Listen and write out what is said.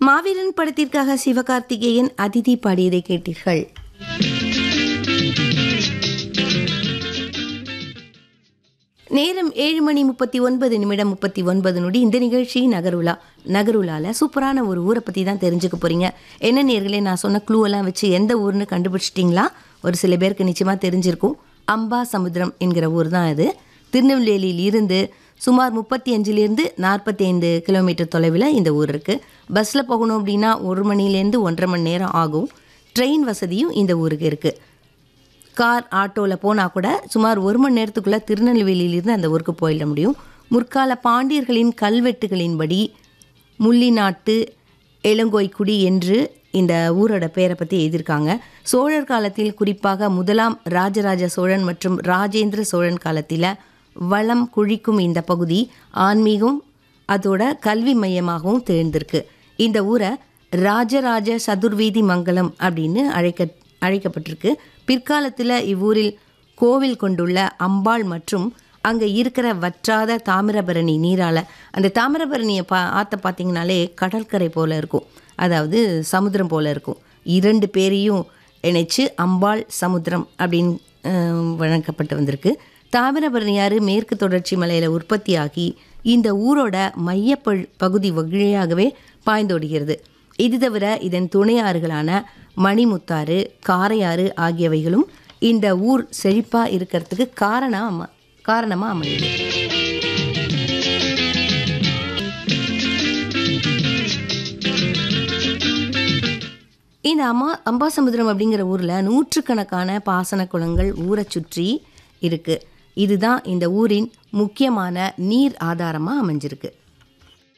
மாவீரன் படத்திற்காக சிவகார்த்திகேயன் அதிதி பாடியதை கேட்டீர்கள் நேரம் ஏழு மணி முப்பத்தி ஒன்பது நிமிடம் முப்பத்தி ஒன்பது நொடி இந்த நிகழ்ச்சி நகருலா நகருலால சூப்பரான ஒரு ஊரை பற்றி தான் தெரிஞ்சுக்க போறீங்க என்ன நேர்களே நான் சொன்ன க்ளூ எல்லாம் வச்சு எந்த ஊர்னு கண்டுபிடிச்சிட்டிங்களா ஒரு சில பேருக்கு நிச்சயமாக தெரிஞ்சிருக்கும் அம்பா சமுத்திரம் என்கிற ஊர் தான் இது திருநெல்வேலியில் இருந்து சுமார் முப்பத்தி அஞ்சுலேருந்து நாற்பத்தி ஐந்து கிலோமீட்டர் தொலைவில் இந்த ஊர் இருக்குது பஸ்ஸில் போகணும் அப்படின்னா ஒரு மணிலேருந்து ஒன்றரை மணி நேரம் ஆகும் ட்ரெயின் வசதியும் இந்த ஊருக்கு இருக்குது கார் ஆட்டோவில் போனால் கூட சுமார் ஒரு மணி நேரத்துக்குள்ளே திருநெல்வேலியிலிருந்து அந்த ஊருக்கு போயிட முடியும் முற்கால பாண்டியர்களின் கல்வெட்டுகளின்படி முள்ளிநாட்டு எலங்கோய்க்குடி என்று இந்த ஊரோட பேரை பற்றி எழுதியிருக்காங்க சோழர் காலத்தில் குறிப்பாக முதலாம் ராஜராஜ சோழன் மற்றும் ராஜேந்திர சோழன் காலத்தில் வளம் குழிக்கும் இந்த பகுதி ஆன்மீகம் அதோட கல்வி மையமாகவும் திகழ்ந்திருக்கு இந்த ஊரை ராஜராஜ சதுர்வேதி மங்கலம் அப்படின்னு அழைக்க அழைக்கப்பட்டிருக்கு பிற்காலத்தில் இவ்வூரில் கோவில் கொண்டுள்ள அம்பாள் மற்றும் அங்கே இருக்கிற வற்றாத தாமிரபரணி நீரால் அந்த தாமிரபரணியை பா ஆற்ற பார்த்தீங்கனாலே கடற்கரை போல் இருக்கும் அதாவது சமுத்திரம் போல் இருக்கும் இரண்டு பேரையும் இணைச்சு அம்பாள் சமுத்திரம் அப்படின்னு அஹ், வழங்கப்பட்டு வந்திருக்கு தாமிரபரணியாறு மேற்கு தொடர்ச்சி மலையில் உற்பத்தியாகி இந்த ஊரோட மைய ப- பகுதி வழியாகவே பாய்ந்தோடுகிறது இது தவிர இதன் துணையாறுகளான மணிமுத்தாறு காரையாறு ஆகியவைகளும் இந்த ஊர் செழிப்பாக இருக்கிறதுக்கு காரணம் அம- காரணமா அமையுது இந்த அம்மா அம்பாசமுத்திரம் அப்படிங்கிற ஊரில் நூற்றுக்கணக்கான பாசன குளங்கள் ஊரை சுற்றி இருக்கு இதுதான் இந்த ஊரின் முக்கியமான நீர் ஆதாரமாக அமைஞ்சிருக்கு